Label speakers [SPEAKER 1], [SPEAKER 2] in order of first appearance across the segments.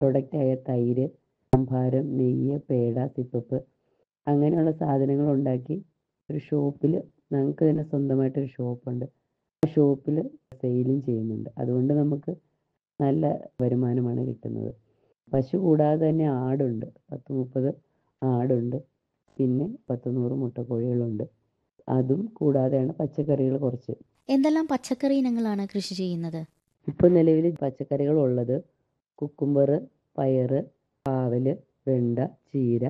[SPEAKER 1] പ്രൊഡക്റ്റായ തൈര് സംഭാരം നെയ്യ് പേട സിപ്പപ്പ് അങ്ങനെയുള്ള സാധനങ്ങൾ ഉണ്ടാക്കി ഒരു ഷോപ്പിൽ ഞങ്ങൾക്ക് തന്നെ സ്വന്തമായിട്ടൊരു ഷോപ്പുണ്ട് ആ ഷോപ്പിൽ സെയിലും ചെയ്യുന്നുണ്ട് അതുകൊണ്ട് നമുക്ക് നല്ല വരുമാനമാണ് കിട്ടുന്നത് പശു കൂടാതെ തന്നെ ആടുണ്ട് പത്ത് മുപ്പത് ആടുണ്ട് പിന്നെ പത്ത് നൂറ് മുട്ടക്കോഴികളുണ്ട് അതും കൂടാതെയാണ് പച്ചക്കറികൾ കുറച്ച്
[SPEAKER 2] എന്തെല്ലാം പച്ചക്കറി ഇനങ്ങളാണ് കൃഷി ചെയ്യുന്നത്
[SPEAKER 1] ഇപ്പോൾ നിലവിൽ പച്ചക്കറികൾ ഉള്ളത് കുക്കുംബർ പയറ് പാവല് വെണ്ട ചീര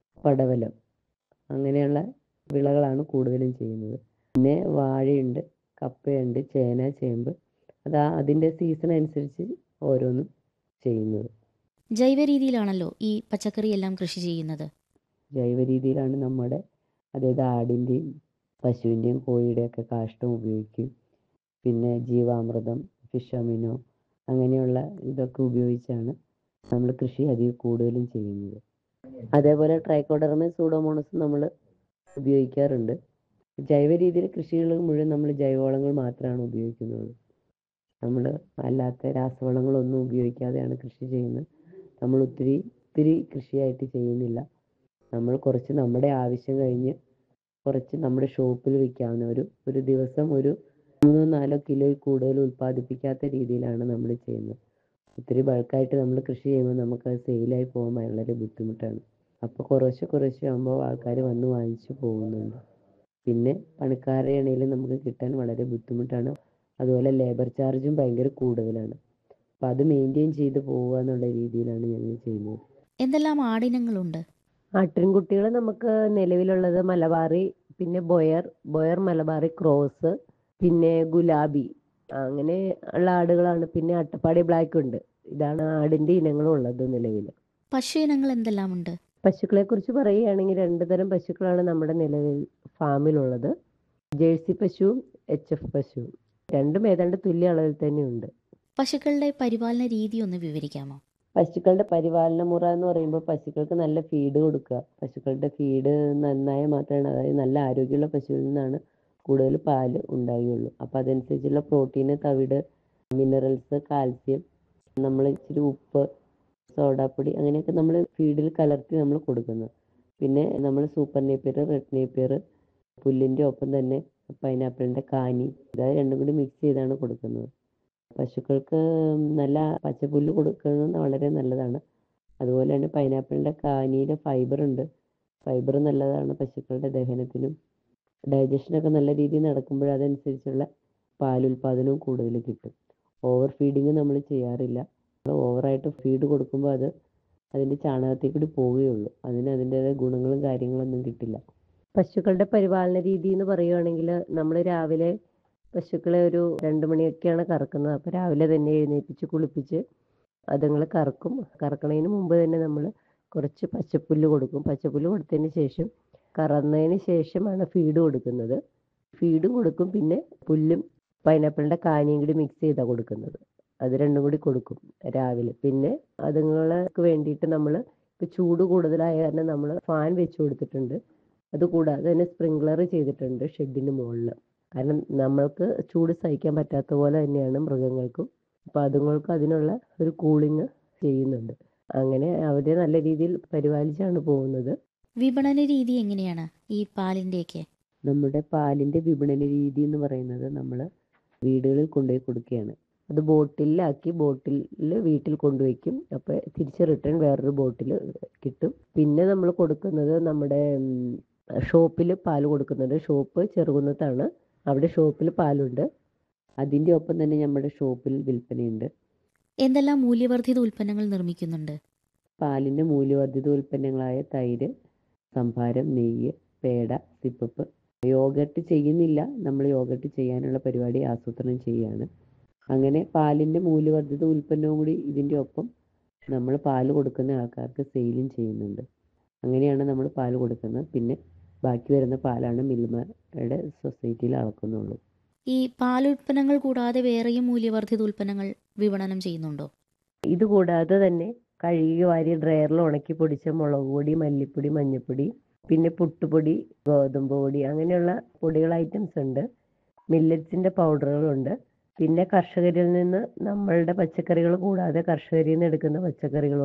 [SPEAKER 1] പടവലം അങ്ങനെയുള്ള വിളകളാണ് കൂടുതലും ചെയ്യുന്നത് പിന്നെ വാഴയുണ്ട് കപ്പയുണ്ട് ചേന ചേമ്പ് അത് ആ- അതിൻ്റെ സീസൺ അനുസരിച്ച് ഓരോന്നും ചെയ്യുന്നത്
[SPEAKER 2] ജൈവ രീതിയിലാണല്ലോ ഈ പച്ചക്കറി എല്ലാം കൃഷി ചെയ്യുന്നത്
[SPEAKER 1] ജൈവ രീതിയിലാണ് നമ്മുടെ അതായത് ആടിൻ്റെയും പശുവിൻ്റെയും കോഴിയുടെയൊക്കെ കാഷ്ടം ഉപയോഗിക്കും പിന്നെ ജീവാമൃതം ഫിഷ് അമിനോ അങ്ങനെയുള്ള ഇതൊക്കെ ഉപയോഗിച്ചാണ് നമ്മൾ കൃഷി അധികം കൂടുതലും ചെയ്യുന്നത് അതേപോലെ ട്രൈക്കോഡർമ സൂഡോമോണസ് നമ്മൾ ഉപയോഗിക്കാറുണ്ട് ജൈവ രീതിയിൽ കൃഷികൾ മുഴുവൻ നമ്മൾ ജൈവവളങ്ങൾ മാത്രമാണ് ഉപയോഗിക്കുന്നത് നമ്മൾ അല്ലാത്ത രാസവളങ്ങളൊന്നും ഉപയോഗിക്കാതെയാണ് കൃഷി ചെയ്യുന്നത് നമ്മൾ ഒത്തിരി ഒത്തിരി കൃഷിയായിട്ട് ചെയ്യുന്നില്ല നമ്മൾ കുറച്ച് നമ്മുടെ ആവശ്യം കഴിഞ്ഞ് കുറച്ച് നമ്മുടെ ഷോപ്പിൽ വിൽക്കാവുന്ന ഒരു ഒരു ദിവസം ഒരു മൂന്നോ നാലോ കിലോയിൽ കൂടുതൽ ഉൽപ്പാദിപ്പിക്കാത്ത രീതിയിലാണ് നമ്മൾ ചെയ്യുന്നത് ഒത്തിരി ബൾക്കായിട്ട് നമ്മൾ കൃഷി ചെയ്യുമ്പോൾ നമുക്കത് സെയിലായി പോകാൻ വളരെ ബുദ്ധിമുട്ടാണ് അപ്പോൾ കുറേശ്ശെ കുറേശ്ശെ ആകുമ്പോൾ ആൾക്കാർ വന്ന് വാങ്ങിച്ച് പോകുന്നുണ്ട് പിന്നെ പണിക്കാരെ ആണെങ്കിലും നമുക്ക് കിട്ടാൻ വളരെ ബുദ്ധിമുട്ടാണ് അതുപോലെ ലേബർ ചാർജും ഭയങ്കര കൂടുതലാണ് അപ്പോൾ അത് മെയിൻറ്റെയിൻ ചെയ്ത് പോവുക എന്നുള്ള രീതിയിലാണ് ഞങ്ങൾ ചെയ്യുന്നത്
[SPEAKER 2] എന്തെല്ലാം ആടിനങ്ങളുണ്ട്
[SPEAKER 1] ആട്ടിൻകുട്ടികൾ നമുക്ക് നിലവിലുള്ളത് മലബാറി പിന്നെ ബൊയർ ബൊയർ മലബാറി ക്രോസ് പിന്നെ ഗുലാബി അങ്ങനെ ഉള്ള ആടുകളാണ് പിന്നെ അട്ടപ്പാടി ബ്ലാക്ക് ഉണ്ട് ഇതാണ് ആടിൻ്റെ ഇനങ്ങളുള്ളത് നിലവിൽ
[SPEAKER 2] പശു ഇനങ്ങൾ എന്തെല്ലാം ഉണ്ട്
[SPEAKER 1] പശുക്കളെ കുറിച്ച് പറയുകയാണെങ്കിൽ രണ്ട് തരം പശുക്കളാണ് നമ്മുടെ നിലവിൽ ഫാമിലുള്ളത് ജേഴ്സി പശുവും എച്ച് എഫ് പശുവും രണ്ടും ഏതാണ്ട് തുല്യ അളവിൽ തന്നെയുണ്ട്
[SPEAKER 2] പശുക്കളുടെ പരിപാലന രീതി ഒന്ന് വിവരിക്കാമോ
[SPEAKER 1] പശുക്കളുടെ പരിപാലന മുറ എന്ന് പറയുമ്പോൾ പശുക്കൾക്ക് നല്ല ഫീഡ് കൊടുക്കുക പശുക്കളുടെ ഫീഡ് നന്നായ മാത്രമാണ് അതായത് നല്ല ആരോഗ്യമുള്ള പശുവിൽ നിന്നാണ് കൂടുതൽ പാല് ഉണ്ടാവുകയുള്ളൂ അപ്പോൾ അതനുസരിച്ചുള്ള പ്രോട്ടീന് തവിട് മിനറൽസ് കാൽസ്യം നമ്മൾ ഇച്ചിരി ഉപ്പ് സോഡാപ്പൊടി അങ്ങനെയൊക്കെ നമ്മൾ ഫീഡിൽ കലർത്തി നമ്മൾ കൊടുക്കുന്നത് പിന്നെ നമ്മൾ സൂപ്പർ നേപ്പിയർ റെഡ് നേപ്പിയർ പുല്ലിൻ്റെ ഒപ്പം തന്നെ പൈനാപ്പിളിൻ്റെ കാനി ഇതായത് രണ്ടും കൂടി മിക്സ് ചെയ്താണ് കൊടുക്കുന്നത് പശുക്കൾക്ക് നല്ല പച്ചപ്പുല്ല് കൊടുക്കുന്നത് വളരെ നല്ലതാണ് അതുപോലെ തന്നെ പൈനാപ്പിളിൻ്റെ കാനിയിലെ ഫൈബർ ഉണ്ട് ഫൈബർ നല്ലതാണ് പശുക്കളുടെ ദഹനത്തിനും ഡൈജഷനൊക്കെ നല്ല രീതിയിൽ നടക്കുമ്പോൾ അതനുസരിച്ചുള്ള പാലുൽപാദനവും കൂടുതൽ കിട്ടും ഓവർ ഫീഡിങ് നമ്മൾ ചെയ്യാറില്ല ഓവറായിട്ട് ഫീഡ് കൊടുക്കുമ്പോൾ അത് അതിൻ്റെ ചാണകത്തിൽ കൂടി പോവുകയുള്ളൂ അതിന് അതിൻ്റെതായ ഗുണങ്ങളും കാര്യങ്ങളൊന്നും കിട്ടില്ല പശുക്കളുടെ പരിപാലന രീതി എന്ന് പറയുകയാണെങ്കിൽ നമ്മൾ രാവിലെ പശുക്കളെ ഒരു രണ്ട് മണിയൊക്കെയാണ് കറക്കുന്നത് അപ്പോൾ രാവിലെ തന്നെ എഴുന്നേൽപ്പിച്ച് കുളിപ്പിച്ച് അതുങ്ങൾ കറക്കും കറക്കണതിന് മുമ്പ് തന്നെ നമ്മൾ കുറച്ച് പച്ചപ്പുല്ല് കൊടുക്കും പച്ചപ്പുല്ല് കൊടുത്തതിന് ശേഷം കറന്നതിന് ശേഷമാണ് ഫീഡ് കൊടുക്കുന്നത് ഫീഡും കൊടുക്കും പിന്നെ പുല്ലും പൈനാപ്പിളിൻ്റെ കാനിയും കൂടി മിക്സ് ചെയ്താണ് കൊടുക്കുന്നത് അത് രണ്ടും കൂടി കൊടുക്കും രാവിലെ പിന്നെ അതുങ്ങൾക്ക് വേണ്ടിയിട്ട് നമ്മൾ ഇപ്പോൾ ചൂട് കൂടുതലായ കാരണം നമ്മൾ ഫാൻ വെച്ച് കൊടുത്തിട്ടുണ്ട് അതുകൂടാതെ തന്നെ സ്പ്രിങ്ക്ലർ ചെയ്തിട്ടുണ്ട് ഷെഡിന് മുകളിൽ കാരണം നമ്മൾക്ക് ചൂട് സഹിക്കാൻ പറ്റാത്ത പോലെ തന്നെയാണ് മൃഗങ്ങൾക്കും അപ്പോൾ അതുങ്ങൾക്ക് അതിനുള്ള ഒരു കൂളിങ് ചെയ്യുന്നുണ്ട് അങ്ങനെ അവരെ നല്ല രീതിയിൽ പരിപാലിച്ചാണ് പോകുന്നത്
[SPEAKER 2] വിപണന രീതി എങ്ങനെയാണ് ഈ പാലിൻ്റെയൊക്കെ
[SPEAKER 1] നമ്മുടെ പാലിൻ്റെ വിപണന രീതി എന്ന് പറയുന്നത് നമ്മൾ വീടുകളിൽ കൊണ്ടുപോയി കൊടുക്കുകയാണ് അത് ബോട്ടിലാക്കി ബോട്ടിൽ വീട്ടിൽ കൊണ്ടുവയ്ക്കും അപ്പോൾ തിരിച്ച് റിട്ടേൺ വേറൊരു ബോട്ടിൽ കിട്ടും പിന്നെ നമ്മൾ കൊടുക്കുന്നത് നമ്മുടെ ഷോപ്പിൽ പാൽ കൊടുക്കുന്നുണ്ട് ഷോപ്പ് ചെറുകുന്നത്താണ് അവിടെ ഷോപ്പിൽ പാലുണ്ട് അതിൻ്റെ ഒപ്പം തന്നെ നമ്മുടെ ഷോപ്പിൽ വിൽപ്പനയുണ്ട്
[SPEAKER 2] എന്തെല്ലാം മൂല്യവർദ്ധിത ഉൽപ്പന്നങ്ങൾ നിർമ്മിക്കുന്നുണ്ട്
[SPEAKER 1] പാലിൻ്റെ മൂല്യവർദ്ധിത ഉൽപ്പന്നങ്ങളായ തൈര് സംഭാരം നെയ്യ് പേട സിപ്പപ്പ് യോഗട്ട് ചെയ്യുന്നില്ല നമ്മൾ യോഗട്ട് ചെയ്യാനുള്ള പരിപാടി ആസൂത്രണം ചെയ്യുകയാണ് അങ്ങനെ പാലിൻ്റെ മൂല്യവർദ്ധിത ഉൽപ്പന്നവും കൂടി ഇതിൻ്റെ ഒപ്പം നമ്മൾ പാൽ കൊടുക്കുന്ന ആൾക്കാർക്ക് സെയിലും ചെയ്യുന്നുണ്ട് അങ്ങനെയാണ് നമ്മൾ പാൽ കൊടുക്കുന്നത് പിന്നെ ബാക്കി വരുന്ന പാലാണ് മിൽമയുടെ സൊസൈറ്റിയിൽ അളക്കുന്നുള്ളൂ
[SPEAKER 2] ഈ പാലുൽപ്പന്നങ്ങൾ കൂടാതെ വേറെയും മൂല്യവർദ്ധിത ഉൽപ്പന്നങ്ങൾ വിപണനം ചെയ്യുന്നുണ്ടോ
[SPEAKER 1] ഇതുകൂടാതെ തന്നെ കഴുകി വാരി ഡ്രയറിൽ ഉണക്കി പൊടിച്ച മുളക് പൊടി മല്ലിപ്പൊടി മഞ്ഞൾപ്പൊടി പിന്നെ പുട്ടുപൊടി ഗോതമ്പ് പൊടി അങ്ങനെയുള്ള പൊടികൾ ഐറ്റംസ് ഉണ്ട് മില്ലറ്റ്സിൻ്റെ പൗഡറുകളുണ്ട് പിന്നെ കർഷകരിൽ നിന്ന് നമ്മളുടെ പച്ചക്കറികൾ കൂടാതെ കർഷകരിൽ നിന്ന് എടുക്കുന്ന പച്ചക്കറികളുണ്ട്